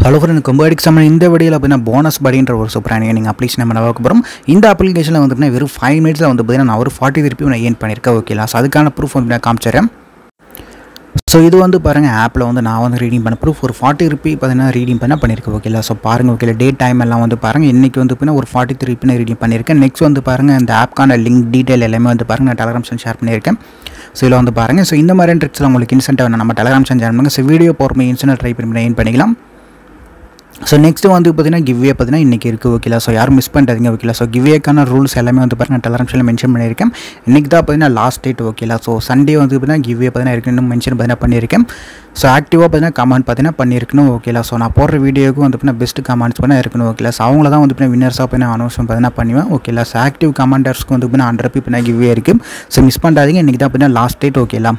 hello friend கொம்படிக்கு summon இந்த வீடியோவில் பார்த்தீங்கன்னா போனஸ் படின்ற ஒரு சூப்பரான நீங்கள் அப்ளிகேஷன் நம்ம பார்க்க போகிறோம் இந்த அப்ளிகேஷனில் வந்து பார்த்தீங்கன்னா வெறும் ஃபைவ் மினிட்ஸில் வந்து பார்த்தீங்கன்னா நான் ஒரு ஃபார்ட்டி திருப்பி நான் ஏன் பண்ணியிருக்கேன் ஓகேலா ஸோ அதுக்கான ப்ரூஃப் வந்து நான் காமிச்சிடுறேன் ஸோ இது வந்து பாருங்கள் ஆப்பில் வந்து நான் வந்து ரீடிங் பண்ண ப்ரூஃப் ஒரு ஃபார்ட்டி ருப்பி பார்த்தீங்கன்னா ரீடிங் பண்ண பண்ணியிருக்கேன் ஓகேலா ஸோ பாருங்கள் ஓகேல டேட் டைம் எல்லாம் வந்து பாருங்கள் இன்றைக்கி வந்து பார்த்தீங்கன்னா ஒரு ஃபார்ட்டி த்ரீ நான் ரீடிங் பண்ணியிருக்கேன் நெக்ஸ்ட் வந்து பாருங்கள் இந்த ஆப்க்கான லிங்க் டீட்டெயில் எல்லாமே வந்து பாருங்கள் நான் டெலகிராம் சேனல் ஷேர் பண்ணியிருக்கேன் ஸோ இதில் வந்து பாருங்கள் ஸோ இந்த மாதிரி ட்ரிக்ஸில் உங்களுக்கு இன்ஸ்டன்ட்டாக வேணும் நம்ம டெலகிராம் சேனல் ஜாயின் பண்ணுங்கள் ஸோ வீடியோ போகிறமே இன்ஸ்டன்ட் ட்ரை பண்ணி ஏன் பண்ணிக்கலாம் ஸோ நெக்ஸ்ட் வந்து பார்த்தீங்கன்னா கிவ்வே பார்த்தீங்கன்னா இன்றைக்கி இருக்குது ஓகேலா ஸோ யாரும் மிஸ் பண்ணிட்டாதீங்க ஓகேலா ஸோ கிவ்வேக்கான ரூல்ஸ் எல்லாமே வந்து பாருங்கள் டெலகிராம் சேனல் மென்ஷன் பண்ணியிருக்கேன் இன்றைக்கி தான் பார்த்தீங்கன்னா லாஸ்ட் டேட் ஓகேலா ஸோ சண்டே வந்து பார்த்தீங்கன்னா கிவ்வே பார்த்தீங்கன்னா இருக்குன்னு மென்ஷன் பார்த்தீங்கன்னா பண்ணியிருக்கேன் ஸோ ஆக்டிவாக பார்த்தீங்கன்னா கமெண்ட் பார்த்தீங்கன்னா பண்ணியிருக்கணும் ஓகேலா ஸோ நான் போடுற வீடியோக்கு வந்து பார்த்தீங்கன்னா பெஸ்ட் கமெண்ட்ஸ் பண்ணால் இருக்கணும் ஓகேலா ஸோ அவங்கள தான் வந்து பார்த்தீங்கன்னா வின்னர்ஸாக பார்த்தீங்கன்னா அனௌன்ஸ்மெண்ட் பார்த்தீங்கன்னா பண்ணுவேன் ஓகேலா ஸோ ஆக்டிவ் கமெண்டர்ஸ்க்கு வந்து பார்த்தீங்கன்னா ஹண்ட்ரட் பார்த்தீங்கன்னா கிவ்வே இருக்குது ஸோ மிஸ் பண்ணாதீங்க இன்றைக்கி தான் பார்த்தீங்கன்னா லாஸ்ட் டேட் ஓகேலா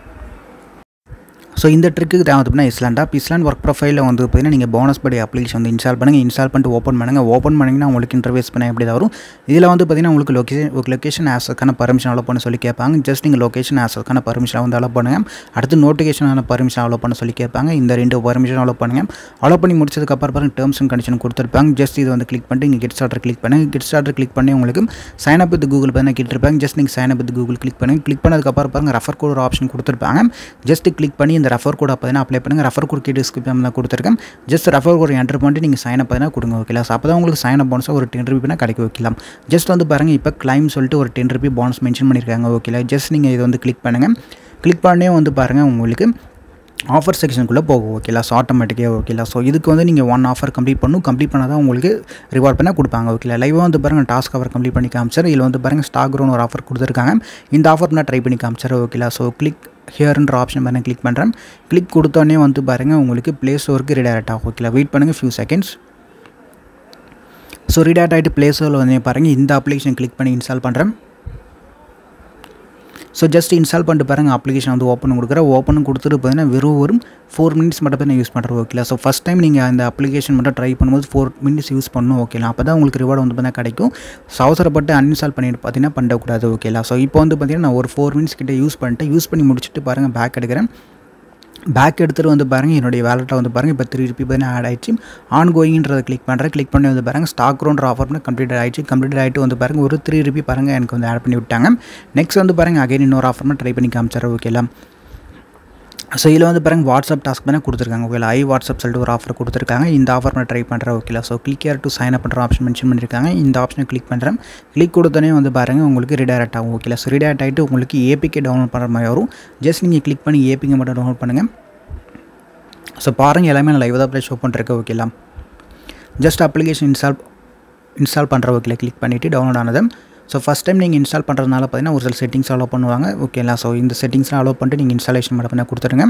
ஸோ இந்த ட்ரிக்கு தேவை அப்படின்னா இஸ்லாண்ட் ஆப் இஸ்லாண்ட் ஒர்க் ப்ரொஃபைலில் வந்து பார்த்தீங்கன்னா நீங்கள் போனஸ் படி அப்ளிகேஷன் வந்து இன்ஸ்டால் பண்ணுங்கள் இன்ஸ்டால் பண்ணிட்டு ஓப்பன் பண்ணுங்கள் ஓப்பன் பண்ணிங்கன்னா உங்களுக்கு இன்டர்வேஸ் பண்ண எப்படி தான் வரும் இதில் வந்து பார்த்தீங்கன்னா உங்களுக்கு லொக்கேஷன் லொக்கேஷன் ஆஸுக்கான பர்மிஷன் அலோ பண்ண சொல்லி கேட்பாங்க ஜஸ்ட் நீங்கள் லொக்கேஷன் ஆஸுக்கான பர்மிஷன் வந்து அலோ பண்ணுங்கள் அடுத்து நோட்டிஃபிகேஷனான பர்மிஷன் அலோ பண்ண சொல்லி கேட்பாங்க இந்த ரெண்டு பர்மிஷன் அலோ பண்ணுங்கள் அலோ பண்ணி முடிச்சதுக்கப்புறம் பாருங்கள் டேர்ம்ஸ் அண்ட் கண்டிஷன் கொடுத்துருப்பாங்க ஜஸ்ட் இது வந்து கிளிக் பண்ணிட்டு நீங்கள் கெட் ஸ்டார்டர் கிளிக் பண்ணுங்கள் கெட் ஸ்டார்டர் கிளிக் பண்ணி உங்களுக்கு சைன் அப் வித் கூகுள் பண்ணி கேட்டிருப்பாங்க ஜஸ்ட் நீங்கள் sign up with Google click பண்ணுங்கள் கிளிக் பண்ணதுக்கப்புறம் பாருங்கள் ரெஃபர் கோட் ஒரு ஆப்ஷன் கொடுத்துருப்பாங்க ஜஸ்ட் கிளிக் பண்ணி இந்த ரெஃபர் கோட் பார்த்தீங்கன்னா அப்ளை பண்ணுங்கள் ரெஃபர் கோட் கீழே டிஸ்கிரிப்ஷன் தான் கொடுத்துருக்கேன் ஜஸ்ட் ரெஃபர் கோட் என்டர் பண்ணிட்டு நீங்கள் சைன் அப் பார்த்தீங்கன்னா கொடுங்க ஓகேலா ஸோ அப்போ தான் உங்களுக்கு சைன் அப் போனஸாக ஒரு டென் ருபி பண்ணால் கிடைக்க வைக்கலாம் ஜஸ்ட் வந்து பாருங்கள் இப்போ கிளைம் சொல்லிட்டு ஒரு டென் ருபி போனஸ் மென்ஷன் பண்ணியிருக்காங்க ஓகேலா ஜஸ்ட் நீங்கள் இது வந்து கிளிக் பண்ணுங்கள் கிளிக் பண்ணே வந்து பாருங்கள் உங்களுக்கு ஆஃபர் செக்ஷனுக்குள்ளே போகும் ஓகேலா ஸோ ஆட்டோமேட்டிக்காக ஓகேலா ஸோ இதுக்கு வந்து நீங்கள் ஒன் ஆஃபர் கம்ப்ளீட் பண்ணணும் கம்ப்ளீட் பண்ணால் தான் உங்களுக்கு ரிவார்ட் பண்ணால் கொடுப்பாங்க ஓகேலா லைவாக வந்து பாருங்கள் டாஸ்க் ஆஃபர் கம்ப்ளீட் பண்ணி காமிச்சார் இதில் வந்து பாருங்கள் ஸ்டாக் க்ரோன் ஒரு ஆஃபர் கொடுத்துருக்காங்க இந்த ஆஃபர் நான் ட்ரை பண்ணி காமிச்சார் ஓகேலா ஸோ கிளிக் ஹியர்ன்ற ஆப்ஷன் பண்ண கிளிக் பண்ணுறேன் கிளிக் கொடுத்தோடனே வந்து பாருங்கள் உங்களுக்கு ப்ளே ஸ்டோருக்கு ரிடைரக்ட் ஆகும் ஓகேலா வெயிட் பண்ணுங்கள் ஃபியூ செகண்ட்ஸ் ஸோ ரிடைரக்ட் ஆகிட்டு ப்ளே ஸ்டோரில் வந்து பாருங்கள் இந்த அப்ளிகேஷன் கிளிக் பண்ணி இன்ஸ்டால் பண்ணுறேன் ஸோ ஜஸ்ட் இன்ஸ்டால் பண்ணிட்டு பாருங்கள் அப்ளிகேஷன் வந்து ஓப்பன் கொடுக்குறேன் ஓப்பன் கொடுத்துட்டு பார்த்தீங்கன்னா வெறும் ஒரு ஃபோர் மினிட்ஸ் மட்டும் தான் யூஸ் பண்ணுறோம் ஓகேலா ஸோ ஃபஸ்ட் டைம் நீங்கள் அந்த அப்ளிகேஷன் மட்டும் ட்ரை பண்ணும்போது ஃபோர் மினிட்ஸ் யூஸ் பண்ணணும் ஓகேலா அப்போ தான் உங்களுக்கு ரிவார்டு வந்து பார்த்தீங்கன்னா கிடைக்கும் ஸோ அவசரப்பட்டு அன்இன்ஸ்டால் பண்ணிட்டு பார்த்தீங்கன்னா பண்ணக்கூடாது ஓகேலா ஸோ இப்போ வந்து பார்த்தீங்கன்னா நான் ஒரு ஃபோர் மினிட்ஸ் கிட்டே யூஸ் பண்ணிட்டு யூஸ் பண்ணி முடிச்சுட்டு பாருங்கள் பேக் எடுக்கிறேன் பேக் எடுத்துகிட்டு வந்து பாருங்கள் என்னுடைய வேலெட்டை வந்து பாருங்கள் இப்போ த்ரீ ருபி பார்த்தீங்கன்னா ஆட் ஆயிடுச்சு ஆன் கோயிங்கிறத கிளிக் பண்ணுறேன் கிளிக் பண்ணி வந்து பாருங்கள் ஸ்டாக் ரோன்ற ஆஃபர் பண்ணி கம்ப்ளீட் ஆயிடுச்சு கம்ப்ளீட் ஆகிட்டு வந்து பாருங்கள் ஒரு த்ரீ ருபி பாருங்கள் எனக்கு வந்து ஆட் பண்ணி விட்டாங்க நெக்ஸ்ட் வந்து பாருங்கள் அகைன் இன்னொரு ஆஃபர் ட்ரை பண்ணி காமிச்சார் ஓகேலாம் ஸோ இதில் வந்து பாருங்கள் வாட்ஸ்அப் டாஸ்க் பண்ண கொடுத்துருக்காங்க ஓகேலா ஐ வாட்ஸ்அப் சொல்லிட்டு ஒரு ஆஃபர் கொடுத்துருக்காங்க இந்த ஆஃபர் நான் ட்ரை பண்ணுறேன் ஓகேலா so click here to sign up பண்ணுற ஆப்ஷன் மென்ஷன் பண்ணியிருக்காங்க இந்த ஆப்ஷனை கிளிக் பண்ணுறேன் கிளிக் கொடுத்தோன்னே வந்து பாருங்கள் உங்களுக்கு ரிடைரக்ட் ஆகும் ஓகேலா ஸோ ரிடைரக்ட் ஆகிட்டு உங்களுக்கு ஏபிகே டவுன்லோட் பண்ணுற மாதிரி வரும் ஜஸ்ட் நீங்கள் கிளிக் பண்ணி ஏபிகே மட்டும் டவுன்லோட் பண்ணுங்கள் ஸோ பாருங்கள் எல்லாமே நான் லைவ் தான் ப்ளே ஷோ பண்ணிருக்கேன் ஓகேலாம் ஜஸ்ட் அப்ளிகேஷன் இன்ஸ்டால் இன்ஸ்டால் பண்ணுற ஓகேல கிளிக் பண்ணிவிட்டு டவுன்லோட் ஆனது ஸோ ஃபஸ்ட் டைம் நீங்கள் இன்ஸ்டால் பண்ணுறதுனால பார்த்தீங்கன்னா ஒரு சில செட்டிங்ஸ் அலோவ் பண்ணுவாங்க ஓகேங்களா ஸோ இந்த செட்டிங்ஸ்லாம் அலோவ் பண்ணிட்டு நீங்கள் இன்ஸ்டாலேஷன் மட்டும் பண்ண கொடுத்துருங்க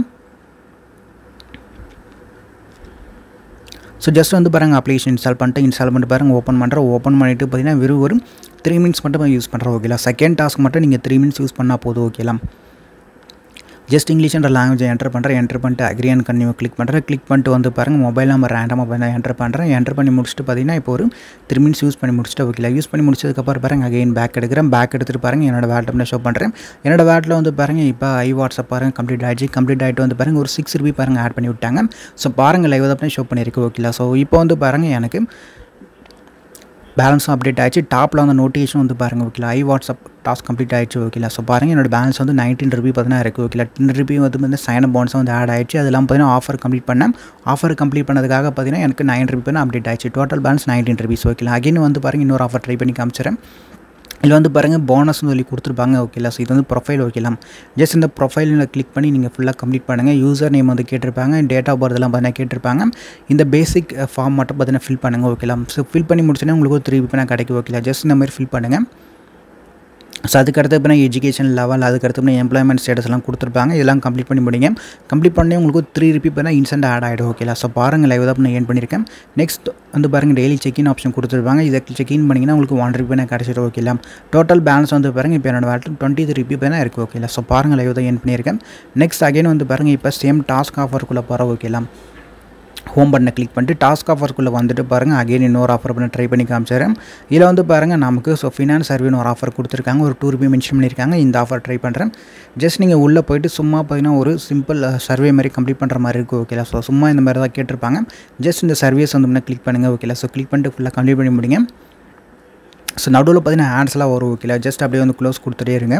ஸோ ஜஸ்ட் வந்து பாருங்கள் அப்ளிகேஷன் இன்ஸ்டால் பண்ணிட்டு இன்ஸ்டால் பண்ணிட்டு பாருங்கள் ஓப்பன் பண்ணுறேன் ஓப்பன் பண்ணிவிட்டு பார்த்தீங்கன்னா வெறும் ஒரு த்ரீ மினிட்ஸ் மட்டும் யூஸ் பண்ணுறோம் ஓகேலா செகண்ட் டாஸ்க் மட்டும் நீங்கள் த்ரீ மினிட்ஸ் யூஸ் பண்ணால் போதும் ஓகேலாம் ஜஸ்ட் இங்கிலீஷ்ன்ற லாங்குவேஜ் என்டர் பண்ணுறேன் என்டர் பண்ணிட்டு அக்ரி அண்ட் கன்னியூ கிளிக் பண்ணுறேன் கிளிக் பண்ணிட்டு வந்து பாருங்கள் மொபைல் நம்பர் ரேண்டமாக பண்ண என்டர் பண்ணுறேன் என்டர் பண்ணி முடிச்சுட்டு பார்த்தீங்கன்னா இப்போ ஒரு த்ரீ மினிட்ஸ் யூஸ் பண்ணி முடிச்சுட்டு ஓகேல யூஸ் பண்ணி முடிச்சதுக்கப்புறம் பாருங்கள் அகைன் பேக் எடுக்கிறேன் பேக் எடுத்துகிட்டு பாருங்கள் என்னோட வேட்டில் ஷோ பண்ணுறேன் என்னோட வேட்டில் வந்து பாருங்கள் இப்போ ஐ வாட்ஸ்அப் பாருங்கள் கம்ப்ளீட் ஆகிடுச்சு கம்ப்ளீட் ஆகிட்டு வந்து பாருங்கள் ஒரு சிக்ஸ் ருபி பாருங்கள் ஆட் பண்ணி விட்டாங்க ஸோ பாருங்கள் லைவ் தான் ஷோ பண்ணியிருக்கு ஓகேலா ஸோ இப்போ வந்து பாருங்கள் எனக்கு பேலன்ஸும் அப்டேட் ஆயிடுச்சு டாப்பில் வந்து நோட்டிஃபிகேஷன் வந்து பாருங்கள் ஓகேலா ஐ வாட்ஸ்அப் டாஸ்க் கம்ப்ளீட் ஆயிடுச்சு ஓகேலா ஸோ பாருங்கள் என்னோட பேலன்ஸ் வந்து நைன்டீன் ருபி பார்த்தீங்கன்னா இருக்குது ஓகேலா டென் ருபி வந்து வந்து சைன் அப் பான்ஸும் வந்து ஆட் ஆயிடுச்சு அதெல்லாம் பார்த்தீங்கன்னா ஆஃபர் கம்ப்ளீட் பண்ணேன் ஆஃபர் கம்ப்ளீட் பண்ணதுக்காக பார்த்தீங்கன்னா எனக்கு நைன் ருபி பண்ண அப்டேட் ஆயிடுச்சு டோட்டல் பேலன்ஸ் நைன்டீன் ருபீஸ் ஓகேலா அகைன் வந்து பாருங்கள் இன்னொரு ஆஃபர் ட்ரை பண்ணி காமிச்சிடறேன் இதில் வந்து பாருங்கள் போனஸ்னு சொல்லி கொடுத்துருப்பாங்க ஓகேலா ஸோ இது வந்து ப்ரொஃபைல் ஓகேலாம் ஜஸ்ட் இந்த ப்ரொஃபைலில் கிளிக் பண்ணி நீங்கள் ஃபுல்லாக கம்ப்ளீட் பண்ணுங்கள் யூசர் நேம் வந்து கேட்டிருப்பாங்க டேட் ஆஃப் பர்த்லாம் பார்த்தீங்கன்னா கேட்டிருப்பாங்க இந்த பேசிக் ஃபார்ம் மட்டும் பார்த்தீங்கன்னா ஃபில் பண்ணுங்கள் ஓகேலாம் ஸோ ஃபில் பண்ணி முடிச்சோன்னா உங்களுக்கு ஒரு த்ரீ ரூபி கிடைக்கும் ஓகேலா ஜஸ்ட் இந்த மாதிரி ஃபில் பண்ணுங்கள் ஸோ அதுக்கடுத்து இப்போ எஜுகேஷன் லெவல் அதுக்கடுத்து எம்ப்ளாய்மெண்ட் ஸ்டேட்டஸ்லாம் கொடுத்துருப்பாங்க இதெல்லாம் கம்ப்ளீட் பண்ணி முடியுங்க கம்ப்ளீட் பண்ணி உங்களுக்கு த்ரீ ருபி பண்ணால் இன்ஸ்டன்ட் ஆட் ஆகிடும் ஓகேலா ஸோ பாருங்கள் லைவ் தான் நான் ஏன் பண்ணியிருக்கேன் நெக்ஸ்ட் வந்து பாருங்கள் டெய்லி செக்இன் ஆப்ஷன் கொடுத்துருப்பாங்க இதை செக்இன் பண்ணிங்கன்னா உங்களுக்கு ஒன் ருபி பண்ணால் கிடச்சிடும் ஓகேலா டோட்டல் பேலன்ஸ் வந்து பாருங்கள் இப்போ என்னோட வேட்டில் டுவெண்ட்டி த்ரீ ருபி பண்ணால் இருக்குது ஓகேலா ஸோ பாருங்கள் லைவ் தான் ஏன் பண்ணியிருக்கேன் நெக்ஸ்ட் அகைன் வந்து பாருங்கள் இப்போ சேம் டாஸ்க் ஆஃபருக்குள்ளே போகிற ஓகேலாம் ஹோம் பட்டனை கிளிக் பண்ணிட்டு டாஸ்க் ஆஃபருக்குள்ளே வந்துட்டு பாருங்கள் அகைன் இன்னொரு ஆஃபர் பண்ண ட்ரை பண்ணி காமிச்சிடுறேன் இதில் வந்து பாருங்கள் நமக்கு ஸோ ஃபினான்ஸ் சர்வீன்னு ஒரு ஆஃபர் கொடுத்துருக்காங்க ஒரு டூ ருபி மென்ஷன் பண்ணியிருக்காங்க இந்த ஆஃபர் ட்ரை பண்ணுறேன் ஜஸ்ட் நீங்கள் உள்ளே போயிட்டு சும்மா பார்த்தீங்கன்னா ஒரு சிம்பிள் சர்வே மாதிரி கம்ப்ளீட் பண்ணுற மாதிரி இருக்கும் ஓகேலா ஸோ சும்மா இந்த மாதிரி தான் கேட்டிருப்பாங்க ஜஸ்ட் இந்த சர்வீஸ் வந்து முன்னே கிளிக் பண்ணுங்கள் ஓகேலா ஸோ கிளிக் பண்ணிட்டு ஃபுல்லாக கம்ப்ளீட் பண்ணி முடிங்க ஸோ நடுவில் பார்த்தீங்கன்னா ஆட்ஸ்லாம் வரும் ஓகேலா ஜஸ்ட் அப்படியே வந்து க்ளோஸ் கொடுத்துட்டே இருங்க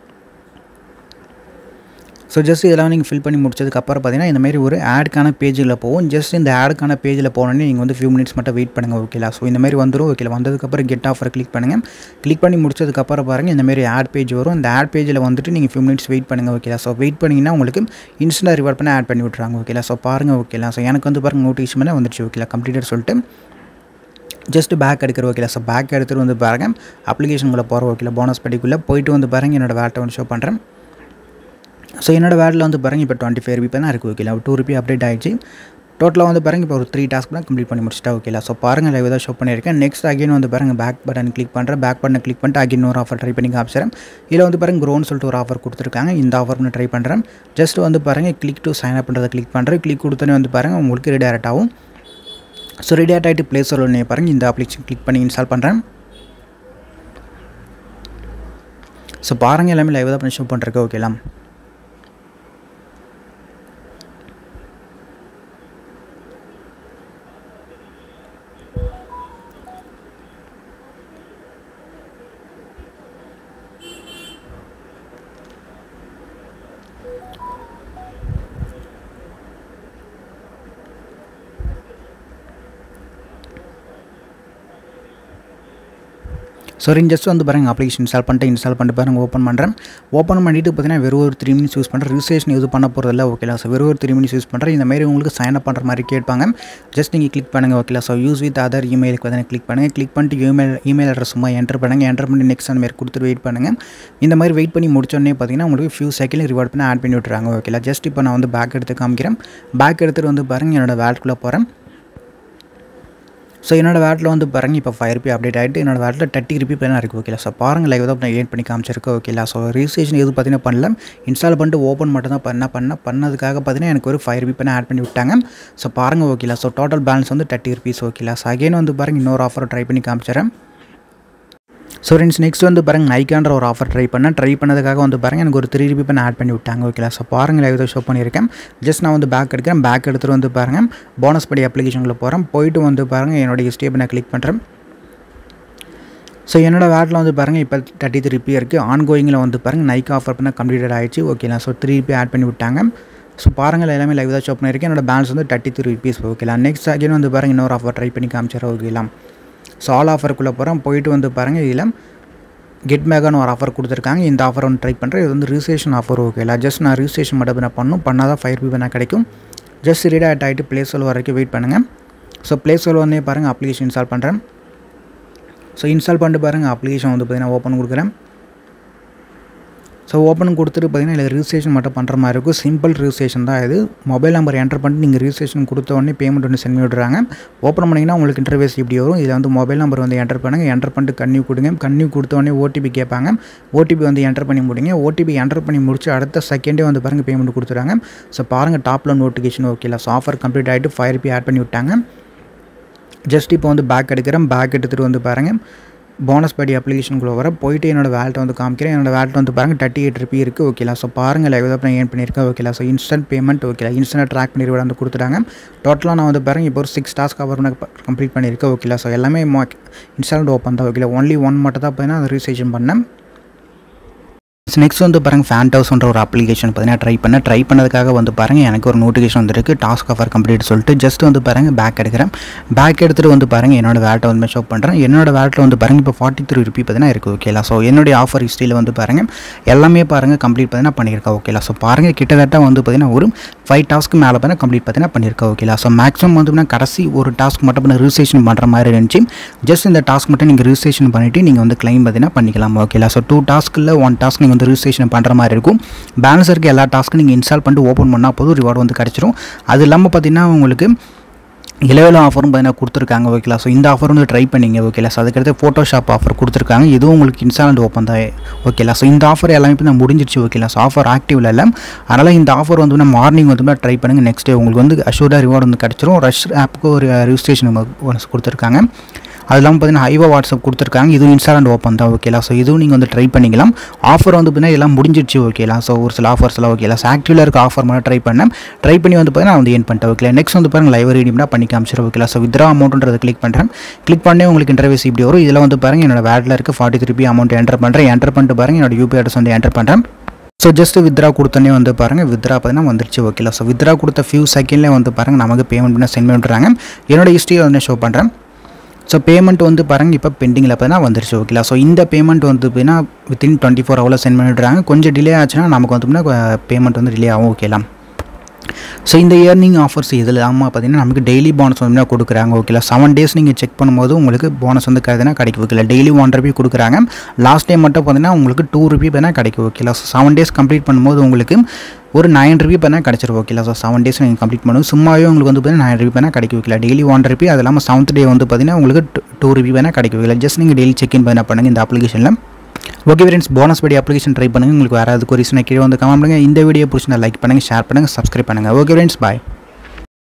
ஸோ ஜஸ்ட் இதெல்லாம் நீங்கள் ஃபில் பண்ணி முடிச்சதுக்கப்புறம் பார்த்தீங்கன்னா இந்த மாதிரி ஒரு ஆடுக்கான பேஜில் போகும் ஜஸ்ட் இந்த ஆடுக்கான பேஜில் போனோன்னே நீங்கள் வந்து ஃபியூ மினிட்ஸ் மட்டும் வெயிட் பண்ணுங்கள் ஓகேலா ஸோ இந்த மாதிரி வந்துடும் ஓகேலா வந்ததுக்கப்புறம் கெட் ஆஃபர் கிளிக் பண்ணுங்கள் கிளிக் பண்ணி முடிச்சதுக்கப்புறம் பாருங்கள் இந்த மாதிரி ஆட் பேஜ் வரும் இந்த ஆட் பேஜில் வந்துட்டு நீங்கள் ஃபியூ மினிட்ஸ் வெயிட் பண்ணுங்கள் ஓகேலா ஸோ வெயிட் பண்ணிங்கன்னா உங்களுக்கு இன்ஸ்டன்ட் ரிவார்ட் பண்ணி ஆட் பண்ணி விட்றாங்க ஓகேலா ஸோ பாருங்கள் ஓகேலா ஸோ எனக்கு வந்து பாருங்கள் நோட்டிஃபிகேஷன் வந்துருச்சு ஓகேலா கம்ப்ளீட்டட் சொல்லிட்டு ஜஸ்ட் பேக் எடுக்கிற ஓகேலா ஸோ பேக் எடுத்துகிட்டு வந்து பாருங்கள் அப்ளிகேஷனுக்குள்ளே போகிற ஓகேலா போனஸ் படிக்குள்ளே போயிட்டு வந்து பாருங்கள் என்னோடய வேட்டை வந்து ஷோ பண்ணுறேன் ஸோ என்னோட வேட்டில் வந்து பாருங்கள் இப்போ டுவெண்ட்டி ஃபைவ் ருபி தான் இருக்குது ஓகேலா டூ ருபி அப்டேட் ஆகிடுச்சு டோட்டலாக வந்து பாருங்கள் இப்போ ஒரு த்ரீ டாஸ்க் தான் கம்ப்ளீட் பண்ணி முடிச்சிட்டா ஓகேலா ஸோ பாருங்கள் லைவ் தான் ஷோ பண்ணியிருக்கேன் நெக்ஸ்ட் அகைன் வந்து பாருங்கள் பேக் பட்டன் கிளிக் பண்ணுறேன் பேக் பட்டனை கிளிக் பண்ணிட்டு அகைன் ஒரு ஆஃபர் ட்ரை பண்ணி காமிச்சிடறேன் இதில் வந்து பாருங்கள் க்ரோன்னு சொல்லிட்டு ஒரு ஆஃபர் கொடுத்துருக்காங்க இந்த ஆஃபர் நான் ட்ரை பண்ணுறேன் ஜஸ்ட் வந்து பாருங்கள் கிளிக் டு சைன் அப் பண்ணுறதை கிளிக் பண்ணுறேன் கிளிக் கொடுத்தோன்னே வந்து பாருங்கள் உங்களுக்கு ரெடி ஆகும் ஸோ ரெடி ஆகிட்டு ப்ளே ஸ்டோரில் பாருங்கள் இந்த அப்ளிகேஷன் கிளிக் பண்ணி இன்ஸ்டால் பண்ணுறேன் ஸோ பாருங்கள் எல்லாமே லைவ் தான் பண்ணி ஷோ பண்ணுறேன் ஓகேலாம் ஸோ ரிங் ஜஸ்ட் வந்து பாருங்கள் அப்ளிகேஷன் இன்ஸ்டால் பண்ணிட்டு இன்ஸ்டால் பண்ணிட்டு பாருங்கள் ஓப்பன் பண்ணுறேன் ஓப்பன் பண்ணிட்டு பார்த்தீங்கன்னா வெறும் ஒரு த்ரீ மினிட்ஸ் யூஸ் பண்ணுறேன் ரிஜிஸ்ட்ரேஷன் எதுவும் பண்ண போகிறதில்ல ஓகேலா ஸோ வெறும் ஒரு த்ரீ மினிட்ஸ் யூஸ் பண்ணுறேன் இந்த மாதிரி உங்களுக்கு சைன் அப் பண்ணுற மாதிரி கேட்பாங்க ஜஸ்ட் நீங்கள் கிளிக் பண்ணுங்கள் ஓகேலா ஸோ யூஸ் வித் அதர் இமெயிலுக்கு வந்து கிளிக் பண்ணுங்கள் கிளிக் பண்ணிட்டு இமெயில் இமெயில் அட்ரஸ் சும்மா என்டர் பண்ணுங்கள் என்டர் பண்ணி நெக்ஸ்ட் அந்த மாதிரி கொடுத்துட்டு வெயிட் பண்ணுங்கள் இந்த மாதிரி வெயிட் பண்ணி முடிச்சோடனே பார்த்தீங்கன்னா உங்களுக்கு ஃபியூ செகண்ட் ரிவார்ட் பண்ணி ஆட் பண்ணி விட்டுறாங்க ஓகேலா ஜஸ்ட் இப்போ நான் வந்து பேக் எடுத்து காமிக்கிறேன் பேக் எடுத்துகிட்டு வந்து பாருங்கள் என்னோடய வேல்ட்குள்ளே போகிறேன் ஸோ என்னோடய வேட்டில் வந்து பாருங்கள் இப்போ ஃபைவ் ருபி அப்டேட் ஆகிட்டு என்னோடய வேட்டில் தேர்ட்டி ருபி பேனா இருக்குது ஓகேலா ஸோ பாருங்கள் லைவ் தான் நான் ஏன் பண்ணி காமிச்சிருக்கேன் ஓகேலா ஸோ ரிஜிஸ்ட்ரேஷன் எதுவும் பார்த்தீங்கன்னா பண்ணல இன்ஸ்டால் பண்ணிட்டு ஓப்பன் மட்டும் தான் பண்ண பண்ண பண்ணதுக்காக பார்த்தீங்கன்னா எனக்கு ஒரு ஃபைவ் ருபி பேனா ஆட் பண்ணி விட்டாங்க ஸோ பாருங்கள் ஓகேலா ஸோ டோட்டல் பேலன்ஸ் வந்து தேர்ட்டி ருபீஸ் ஓகேலா ஸோ அகைன் வந்து பாருங்கள் இன்னொரு ஆஃபர் ட்ரை பண்ணி காமிச்சிடறேன் ஸோ ஃப்ரெண்ட்ஸ் நெக்ஸ்ட் வந்து பாருங்கள் நைக்கான்ற ஒரு ஆஃபர் ட்ரை பண்ணேன் ட்ரை பண்ணதுக்காக வந்து பாருங்கள் எனக்கு ஒரு த்ரீ ருபி பண்ண ஆட் பண்ணி விட்டாங்க ஓகேலா ஸோ பாருங்கள் லைவ் ஷோ பண்ணியிருக்கேன் ஜஸ்ட் நான் வந்து பேக் எடுக்கிறேன் பேக் எடுத்துகிட்டு வந்து பாருங்கள் போனஸ் படி அப்ளிகேஷனில் போகிறேன் போயிட்டு வந்து பாருங்கள் என்னோடய ஹிஸ்டே நான் கிளிக் பண்ணுறேன் ஸோ என்னோடய வேட்டில் வந்து பாருங்கள் இப்போ தேர்ட்டி த்ரீ ருபி இருக்குது ஆன்கோயிங்கில் வந்து பாருங்கள் நைக் ஆஃபர் பண்ண கம்ப்ளீட்டட் ஆகிடுச்சு ஓகேலா ஸோ த்ரீ ருபி ஆட் பண்ணி விட்டாங்க ஸோ பாருங்கள் எல்லாமே லைவ் தான் ஷோ பண்ணியிருக்கேன் என்னோட பேலன்ஸ் வந்து தேர்ட்டி த்ரீ ருபீஸ் ஓகேலா நெக்ஸ்ட் அகைன் வந்து பாருங்கள் இன்னொரு ஆஃபர் ட்ரை பண்ணி காமிச்சிடறேன் ஓகேலாம் ஸோ ஆல் ஆஃபருக்குள்ளே போகிறேன் போயிட்டு வந்து பாருங்கள் இதில் கெட் மேகான்னு ஒரு ஆஃபர் கொடுத்துருக்காங்க இந்த ஆஃபர் ஒன்று ட்ரை பண்ணுறேன் இது வந்து ரிஜிஸ்ட்ரேஷன் ஆஃபர் ஓகேலா ஜஸ்ட் நான் ரிஜிஸ்ட்ரேஷன் மட்டும் நான் பண்ணணும் பண்ணால் தான் ஃபைவ் ருபி நான் கிடைக்கும் ஜஸ்ட் ரீட் ஆட் ஆகிட்டு ப்ளே சொல் வரைக்கும் வெயிட் பண்ணுங்கள் ஸோ ப்ளே சொல் வந்தே பாருங்கள் அப்ளிகேஷன் இன்ஸ்டால் பண்ணுறேன் ஸோ இன்ஸ்டால் பண்ணிட்டு பாருங்கள் அப்ளிகேஷன் வந்து பார்த்தீங்கன்னா ஓப்பன் கொடுக்குறேன் ஸோ ஓப்பன் கொடுத்துட்டு பார்த்தீங்கன்னா இதில் ரிஜிஸ்ட்ரேஷன் மட்டும் பண்ணுற மாதிரி இருக்கும் சிம்பிள் ரிஜிஸ்ட்ரேஷன் தான் இது மொபைல் நம்பர் என்டர் பண்ணிட்டு நீங்கள் ரிஜிஸ்ட்ரேஷன் கொடுத்த உடனே பேமெண்ட் ஒன்று சென்ட் பண்ணி விட்றாங்க ஓப்பன் பண்ணிங்கன்னா உங்களுக்கு இன்டர்வேஸ் இப்படி வரும் இதில் வந்து மொபைல் நம்பர் வந்து என்டர் பண்ணுங்கள் என்டர் பண்ணிட்டு கன்னியூ கொடுங்க கன்னியூ கொடுத்த உடனே ஓடிபி கேட்பாங்க ஓடிபி வந்து என்டர் பண்ணி முடிங்க ஓடிபி என்டர் பண்ணி முடிச்சு அடுத்த செகண்டே வந்து பாருங்கள் பேமெண்ட் கொடுத்துறாங்க ஸோ பாருங்கள் டாப்பில் நோட்டிஃபிகேஷன் ஓகேல ஸோ ஆஃபர் கம்ப்ளீட் ஆகிட்டு ஃபைவ் ருபி ஆட் பண்ணி விட்டாங்க ஜஸ்ட் இப்போ வந்து பேக் எடுக்கிறேன் பேக் எடுத்துகிட்டு வந்து பாருங்கள் போனஸ் படி அப்ளிகேஷனுக்குள்ளே வர போயிட்டு என்னோடய வேல்ட்டை வந்து காமிக்கிறேன் என்னோடய வேல்ட் வந்து பாருங்கள் தேர்ட்டி எயிட் ருபி இருக்குது ஓகேலா ஸோ பாருங்கள் லைவ் தான் ஏன் பண்ணியிருக்கேன் ஓகேலா ஸோ இன்ஸ்டன்ட் பேமெண்ட் ஓகேலா இன்ஸ்டன்ட் ட்ராக் பண்ணி வந்து கொடுத்துட்டாங்க டோட்டலாக நான் வந்து பாருங்கள் இப்போ ஒரு சிக்ஸ் டாஸ்க் கவர் கம்ப்ளீட் பண்ணியிருக்கேன் ஓகேலா ஸோ எல்லாமே இன்ஸ்டால்ட் ஓப்பன் தான் ஓகேலா ஒன்லி ஒன் மட்டும் தான் பார்த்தீங்கன்னா அதை ரிஜிஸ்ட்ரேஷன் பண்ணேன் நெக்ஸ்ட் வந்து பாருங்கள் ஃபேன் ஹவுஸ்ன்ற ஒரு அப்ளிகேஷன் பார்த்தீங்கன்னா ட்ரை பண்ண ட்ரை பண்ணதுக்காக வந்து பாருங்கள் எனக்கு ஒரு நோட்டிஃபிகேஷன் வந்துருக்கு டாஸ்க் ஆஃபர் கம்ப்ளீட் சொல்லிட்டு ஜஸ்ட் வந்து பாருங்கள் பேக் எடுக்கிறேன் பேக் எடுத்துகிட்டு வந்து பாருங்கள் என்னோட வேட்டை வந்து ஷோ பண்ணுறேன் என்னோட வேட்டில் வந்து பாருங்கள் இப்போ ஃபார்ட்டி த்ரீ ருபி பார்த்தீங்கன்னா இருக்குது ஓகேலா ஸோ என்னுடைய ஆஃபர் ஹிஸ்ட்ரியில் வந்து பாருங்கள் எல்லாமே பாருங்கள் கம்ப்ளீட் பார்த்தீங்கன்னா பண்ணியிருக்கேன் ஓகேலா ஸோ பாருங்கள் கிட்டத்தட்ட வந்து பார்த்தீங்கன்னா ஒரு ஃபைவ் டாஸ்க்கு மேலே பார்த்தீங்கன்னா கம்ப்ளீட் பார்த்தீங்கன்னா பண்ணியிருக்கேன் ஓகேலா ஸோ மேக்ஸிமம் வந்து பார்த்தீங்கன்னா கடைசி ஒரு டாஸ்க் மட்டும் பண்ண ரிஜிஸ்ட்ரேஷன் பண்ணுற மாதிரி இருந்துச்சு ஜஸ்ட் இந்த டாஸ்க் மட்டும் நீங்கள் ரிஜிஸ்ட்ரேஷன் பண்ணிவிட்டு நீங்கள் வந்து கிளைம் பார்த்தீங்கன்னா பண்ணிக்கலாம் ஓகேலா ஸோ டூ டாஸ்க்கில் ஒன் டாஸ்க் நீங்கள் வந்து ரிஜிஸ்ட்ரேஷன் பண்ணுற மாதிரி இருக்கும் பேலன்ஸ் இருக்க எல்லா டாஸ்க்கும் நீங்கள் இன்ஸ்டால் பண்ணிட்டு ஓப்பன் பண்ணால் போதும் ரிவார்டு வந்து கிடச்சிரும் அது இல்லாமல் பார்த்தீங்கன்னா உங்களுக்கு இலவல ஆஃபரும் பார்த்தீங்கன்னா கொடுத்துருக்காங்க ஓகேலா ஸோ இந்த ஆஃபர் வந்து ட்ரை பண்ணிங்க ஓகேலா ஸோ அதுக்கடுத்து ஃபோட்டோஷாப் ஆஃபர் கொடுத்துருக்காங்க இதுவும் உங்களுக்கு இன்ஸ்டால் அண்ட் ஓப்பன் தான் ஓகேலா ஸோ இந்த ஆஃபர் எல்லாமே இப்போ நான் முடிஞ்சிருச்சு ஓகேலா ஸோ ஆஃபர் ஆக்டிவ்ல இல்லை அதனால் இந்த ஆஃபர் வந்து நான் மார்னிங் வந்து ட்ரை பண்ணுங்கள் நெக்ஸ்ட் டே உங்களுக்கு வந்து அஷூர்டாக ரிவார்டு வந்து கிடச்சிரும் ரஷ் ஆப்புக்கு ஒரு ரிஜிஸ்ட்ரேஷன் ஒன்ஸ் கொடுத்துருக்காங்க அது இல்லாமல் பார்த்தீங்கன்னா ஹைவா வாட்ஸ்அப் கொடுத்துருக்காங்க இதுவும் இன்ஸ்டால் அண்ட் ஓப்பன் தான் ஓகேலா ஸோ இதுவும் நீங்கள் வந்து ட்ரை பண்ணிக்கலாம் ஆஃபர் வந்து பார்த்தீங்கன்னா எல்லாம் முடிஞ்சிருச்சு ஓகேலா ஸோ ஒரு சில ஆஃபர்ஸ் எல்லாம் ஓகேலா ஸோ ஆக்டிவில் இருக்க ஆஃபர் மட்டும் ட்ரை பண்ணேன் ட்ரை பண்ணி வந்து பார்த்தீங்கன்னா நான் வந்து ஏன் பண்ணிட்டேன் ஓகேலா நெக்ஸ்ட் வந்து பாருங்கள் லைவ் ரீடிம்னா பண்ணி காமிச்சிடும் ஓகேலா ஸோ வித்ரா அமௌண்ட்ன்றதை கிளிக் பண்ணுறேன் கிளிக் பண்ணி உங்களுக்கு இன்டர்வியூஸ் இப்படி வரும் இதில் வந்து பாருங்கள் என்னோட வேட்டில் இருக்க ஃபார்ட்டி த்ரீ அமௌண்ட் என்டர் பண்ணுறேன் என்டர் பண்ணிட்டு பாருங்கள் என்னோட யூபி அட்ரஸ் வந்து என்டர் பண்ணுறேன் ஸோ ஜஸ்ட் வித்ரா கொடுத்தோன்னே வந்து பாருங்கள் வித்ரா பார்த்தீங்கன்னா வந்துருச்சு ஓகேலா ஸோ வித்ரா கொடுத்த ஃபியூ செகண்ட்லேயே வந்து பாருங்கள் நமக்கு பேமெண்ட் பண்ண சென்ட் பண்ணிட்டுறாங்க என்னோட ஹிஸ்ட்ரியை வந்து ஷோ பண்ணுறேன் ஸோ பேமெண்ட் வந்து பாருங்கள் இப்போ பெண்டிங்கில் பார்த்தீங்கன்னா வந்துருச்சு ஓகேலா ஸோ இந்த பேமெண்ட் வந்து பார்த்தீங்கன்னா வித்தின் டுவெண்ட்டி ஃபோர் ஹவரில் சென்ட் பண்ணிடுறாங்க கொஞ்சம் டிலே ஆச்சுன்னா நமக்கு வந்து பேமெண்ட் வந்து டிலே ஆகும் ஓகேலாம் ஸோ இந்த இயர்னிங் ஆஃபர்ஸ் இதில் இல்லாமல் பார்த்தீங்கன்னா நமக்கு டெய்லி போனஸ் வந்து கொடுக்குறாங்க ஓகேலா செவன் டேஸ் நீங்கள் செக் பண்ணும்போது உங்களுக்கு போனஸ் வந்து கருதுனா கிடைக்கும் ஓகேலா டெய்லி ஒன் ருபி கொடுக்குறாங்க லாஸ்ட் டைம் மட்டும் பார்த்தீங்கன்னா உங்களுக்கு டூ ருபி பார்த்தீங்கன்னா கிடைக்கும் ஓகேலா ஸோ செவன் டேஸ் கம்ப்ளீட் பண்ணும்போது உங்களுக்கு ஒரு நைன் ருபி பண்ணால் கிடச்சிரும் ஓகேலா ஸோ செவன் டேஸ் நீங்கள் கம்ப்ளீட் பண்ணுவோம் சும்மாவே உங்களுக்கு வந்து பார்த்தீங்கன்னா நைன் ருபி பண்ணால் கிடைக்கும் ஓகேலா டெய்லி ஒன் ருபி அது இல்லாமல் செவன்த் டே வந்து பார்த்தீங்கன்னா உங்களுக்கு டூ ருபி வேணால் கிடைக்கும் ஓகேலா ஜஸ்ட் நீங்கள் டெய்லி செக் இன் பண்ண பண்ணுங்கள் இந்த அப்ளிகேஷனில் ஓகே ஃப்ரெண்ட்ஸ் போனஸ் படி அப்ளிகேஷன் ட்ரை பண்ணுங்கள் உங்களுக்கு வேறு அதுக்கு ஒரு ரீசன் கீழே வந்து கமெண்ட் பண்ணுங்கள் இந்த வீடியோ பிடிச்சி லைக் பண்ணுங்கள் ஷேர் பண்ணுங்கள் சப்ஸ்கிரைப் பண்ணுங்கள் ஓகே ஃப்ரெண்ட்ஸ் பாய்